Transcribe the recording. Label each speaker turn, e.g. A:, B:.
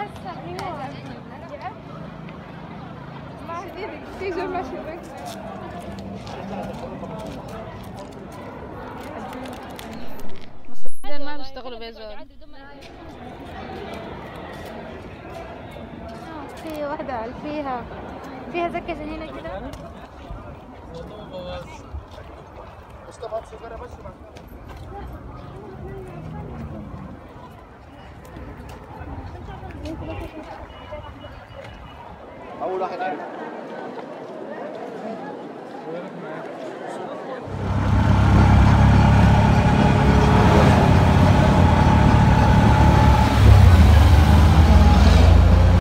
A: زين ما بيشتغلوا بيزول
B: في واحدة فيها فيها زكة هنا كده
C: اول واحد عرف
D: وينك معاك